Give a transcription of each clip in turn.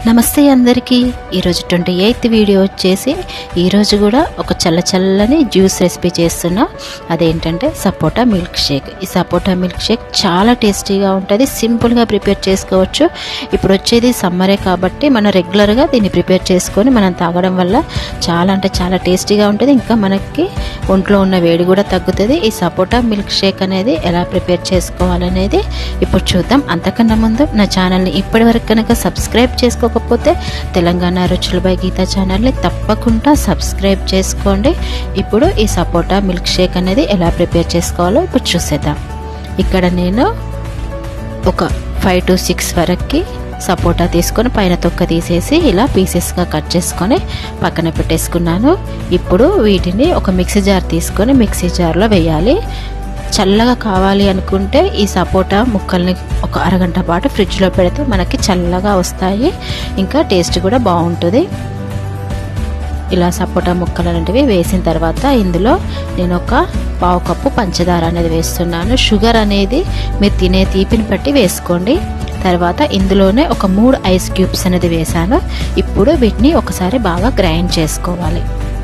నమస్తే అందరికీ ఈరోజు ట్వంటీ ఎయిత్ వీడియో వచ్చేసి ఈరోజు కూడా ఒక చల్ల చల్లని జ్యూస్ రెసిపీ చేస్తున్నా అదేంటంటే సపోటా మిల్క్ షేక్ ఈ సపోటా మిల్క్ షేక్ చాలా టేస్టీగా ఉంటుంది సింపుల్గా ప్రిపేర్ చేసుకోవచ్చు ఇప్పుడు వచ్చేది సమ్మరే కాబట్టి మనం రెగ్యులర్గా దీన్ని ప్రిపేర్ చేసుకొని మనం తాగడం వల్ల చాలా అంటే చాలా టేస్టీగా ఉంటుంది ఇంకా మనకి ఒంట్లో ఉన్న వేడి కూడా తగ్గుతుంది ఈ సపోటా మిల్క్ షేక్ అనేది ఎలా ప్రిపేర్ చేసుకోవాలనేది ఇప్పుడు చూద్దాం అంతకన్నా ముందు నా ఛానల్ని ఇప్పటి వరకు కనుక సబ్స్క్రైబ్ చేసుకోకపోతే తెలంగాణ రుచుల బై గీత ఛానల్ని తప్పకుండా సబ్స్క్రైబ్ చేసుకోండి ఇప్పుడు ఈ సపోటా మిల్క్ షేక్ అనేది ఎలా ప్రిపేర్ చేసుకోవాలో ఇప్పుడు చూసేద్దాం ఇక్కడ నేను ఒక ఫైవ్ టు సిక్స్ వరకు సపోటా తీసుకొని పైన తొక్క తీసేసి ఇలా పీసెస్గా కట్ చేసుకొని పక్కన పెట్టేసుకున్నాను ఇప్పుడు వీటిని ఒక మిక్సీ జార్ తీసుకొని మిక్సీ జార్లో వేయాలి చల్లగా కావాలి అనుకుంటే ఈ సపోటా ముక్కల్ని ఒక అరగంట పాటు ఫ్రిడ్జ్లో పెడితే మనకి చల్లగా వస్తాయి ఇంకా టేస్ట్ కూడా బాగుంటుంది ఇలా సపోటా ముక్కలు అనేటివి వేసిన తర్వాత ఇందులో నేను ఒక పావు కప్పు పంచదార అనేది వేస్తున్నాను షుగర్ అనేది మీరు తినే తీపిని బట్టి వేసుకోండి తర్వాత ఇందులోనే ఒక మూడు ఐస్ క్యూబ్స్ అనేది వేసాను ఇప్పుడు వీటిని ఒకసారి బాగా గ్రైండ్ చేసుకోవాలి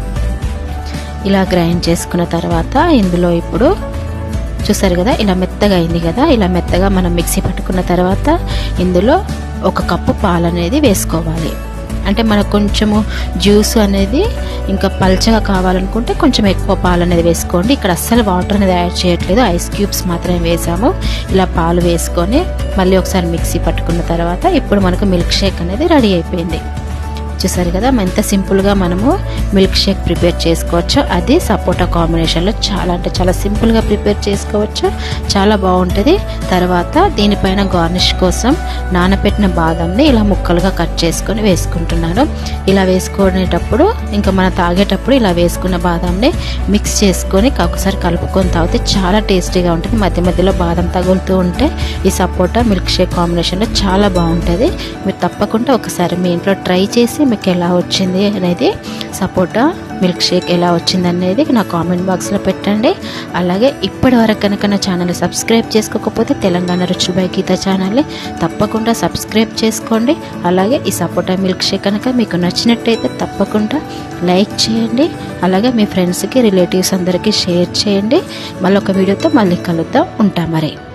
ఇలా గ్రైండ్ చేసుకున్న తర్వాత ఇందులో ఇప్పుడు చూసారు కదా ఇలా మెత్తగా అయింది కదా ఇలా మెత్తగా మనం మిక్సీ పట్టుకున్న తర్వాత ఇందులో ఒక కప్పు పాలు అనేది వేసుకోవాలి అంటే మనకు కొంచెము జ్యూస్ అనేది ఇంకా పల్చగా కావాలనుకుంటే కొంచెం ఎక్కువ పాలు అనేది వేసుకోండి ఇక్కడ అస్సలు వాటర్ అనేది యాడ్ చేయట్లేదు ఐస్ క్యూబ్స్ మాత్రమే వేసాము ఇలా పాలు వేసుకొని మళ్ళీ ఒకసారి మిక్సీ పట్టుకున్న తర్వాత ఇప్పుడు మనకు మిల్క్ షేక్ అనేది రెడీ అయిపోయింది చూసారు కదా ఎంత సింపుల్గా మనము మిల్క్ షేక్ ప్రిపేర్ చేసుకోవచ్చు అది సపోటా కాంబినేషన్లో చాలా అంటే చాలా సింపుల్గా ప్రిపేర్ చేసుకోవచ్చు చాలా బాగుంటుంది తర్వాత దీనిపైన గార్నిష్ కోసం నానబెట్టిన బాదంని ఇలా ముక్కలుగా కట్ చేసుకొని వేసుకుంటున్నాను ఇలా వేసుకునేటప్పుడు ఇంకా మనం తాగేటప్పుడు ఇలా వేసుకున్న బాదంని మిక్స్ చేసుకొని ఒకసారి కలుపుకొని తాగితే చాలా టేస్టీగా ఉంటుంది మధ్య మధ్యలో బాదం తగులుతూ ఉంటే ఈ సపోటా మిల్క్ షేక్ కాంబినేషన్లో చాలా బాగుంటుంది మీరు తప్పకుండా ఒకసారి మీ ఇంట్లో ట్రై చేసి మీకు ఎలా వచ్చింది అనేది సపోటా మిల్క్ షేక్ ఎలా వచ్చింది అనేది నా కామెంట్ బాక్స్లో పెట్టండి అలాగే ఇప్పటి వరకు కనుక నా ఛానల్ సబ్స్క్రైబ్ చేసుకోకపోతే తెలంగాణ రుచి బై గీత ఛానల్ని తప్పకుండా సబ్స్క్రైబ్ చేసుకోండి అలాగే ఈ సపోటా మిల్క్ షేక్ కనుక మీకు నచ్చినట్టయితే తప్పకుండా లైక్ చేయండి అలాగే మీ ఫ్రెండ్స్కి రిలేటివ్స్ అందరికీ షేర్ చేయండి మళ్ళీ ఒక వీడియోతో మళ్ళీ కలుద్దాం ఉంటాం మరి